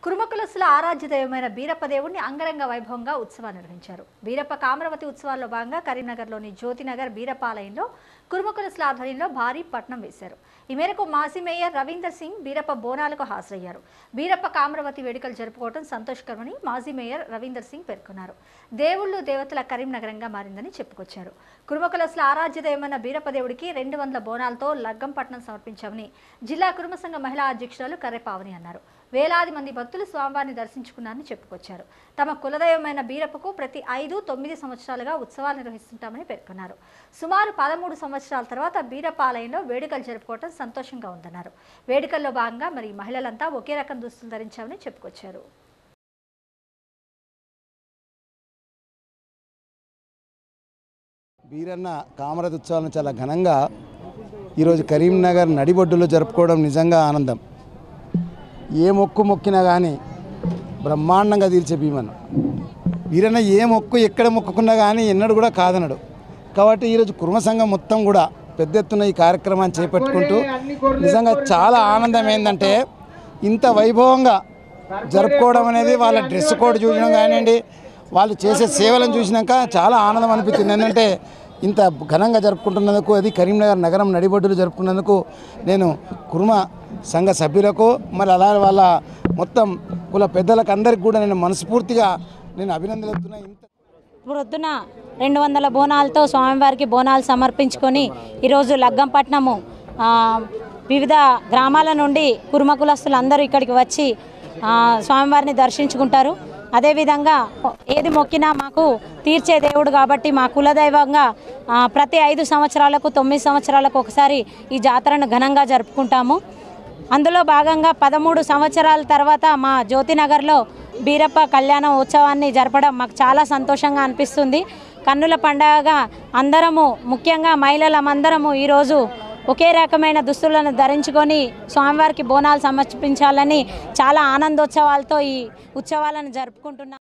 కురుమకులసుల ఆరాధ్య దైవమైన బీరప్ప దేవుణ్ణి అంగరంగ వైభవంగా ఉత్సవాలు నిర్వహించారు బీరప్ప కామరవతి ఉత్సవాల్లో భాగంగా కరీంనగర్లోని జ్యోతినగర్ బీరప్ప ఆలయంలో కురుమకులసుల ఆధ్వర్యంలో భారీ పట్నం వేశారు ఈ మేరకు మాజీ మేయర్ రవీందర్ సింగ్ బీరప్ప బోనాలకు హాజరయ్యారు బీరప్ప కామరవతి వేడుకలు జరుపుకోవడం సంతోషకరమని మాజీ మేయర్ రవీందర్ సింగ్ పేర్కొన్నారు దేవుళ్ళు దేవతల కరీంనగరంగా మారిందని చెప్పుకొచ్చారు కురుమకులసుల ఆరాధ్య దైవమైన బీరప్ప దేవుడికి రెండు వందల బోనాలతో లగ్గం పట్నం సమర్పించామని జిల్లా కురుమ సంఘ మహిళా అధ్యక్షురాలు కర్రెపావని అన్నారు వేలాది మంది భక్తులు స్వామివారిని దర్శించుకున్నారని చెప్పుకొచ్చారు తమ కులదైవమైన బీరప్పకు ప్రతి ఐదు తొమ్మిది సంవత్సరాలుగా ఉత్సవాలు నిర్వహిస్తుంటామని పేర్కొన్నారు సుమారు పదమూడు సంవత్సరాల తర్వాత బీరప్ప ఆలయంలో వేడుకలు జరుపుకోవడం సంతోషంగా ఉందన్నారు వేడుకల్లో భాగంగా మరి మహిళలంతా ఒకే రకం దుస్తులు ధరించామని చెప్పుకొచ్చారు బీరన్న కామరథ ఉత్సవాలను చాలా ఘనంగా ఈరోజు కరీంనగర్ నడిబొడ్డులో జరుపుకోవడం నిజంగా ఆనందం ఏ మొక్కు మొక్కినా కానీ బ్రహ్మాండంగా తీర్చే భీమన్న వీరన్న ఏ మొక్కు ఎక్కడ మొక్కుకున్నా కానీ ఎన్నడూ కూడా కాదనడు కాబట్టి ఈరోజు కుర్మ సంఘం మొత్తం కూడా పెద్ద ఎత్తున ఈ కార్యక్రమాన్ని చేపట్టుకుంటూ నిజంగా చాలా ఆనందం ఏంటంటే ఇంత వైభవంగా జరుపుకోవడం అనేది వాళ్ళ డ్రెస్ కోడ్ చూడడం కానివ్వండి వాళ్ళు చేసే సేవలను చూసినాక చాలా ఆనందం అనిపించింది ఏంటంటే ఇంత ఘనంగా జరుపుకుంటున్నందుకు అది కరీంనగర్ నగరం నడిబొడ్డులు జరుపుకున్నందుకు నేను కుర్మ సంఘ సభ్యులకు మరి అలా వాళ్ళ మొత్తం కుల పెద్దలకు అందరికి కూడా నేను మనస్ఫూర్తిగా నేను అభినందనలు చెప్తున్నా ఇంత ప్రొద్దున రెండు వందల బోనాలతో స్వామివారికి బోనాలు సమర్పించుకొని ఈరోజు లగ్గంపట్నము ఆ, వివిధ గ్రామాల నుండి కుర్మ కులస్తులు అందరూ ఇక్కడికి వచ్చి ఆ, స్వామివారిని దర్శించుకుంటారు అదేవిధంగా ఏది మొక్కినా మాకు తీర్చే దేవుడు కాబట్టి మా కులదైవంగా ఆ, ప్రతి ఐదు సంవత్సరాలకు తొమ్మిది సంవత్సరాలకు ఒకసారి ఈ జాతరను ఘనంగా జరుపుకుంటాము అందులో భాగంగా పదమూడు సంవత్సరాల తర్వాత మా జ్యోతినగర్లో బీరప్ప కళ్యాణ ఉత్సవాన్ని జరపడం మాకు చాలా సంతోషంగా అనిపిస్తుంది కన్నుల పండగగా అందరము ముఖ్యంగా మహిళలమందరము ఈరోజు ఒకే రకమైన దుస్తులను ధరించుకొని స్వామివారికి బోనాలు సమర్పించాలని చాలా ఆనందోత్సవాలతో ఈ ఉత్సవాలను జరుపుకుంటున్నాం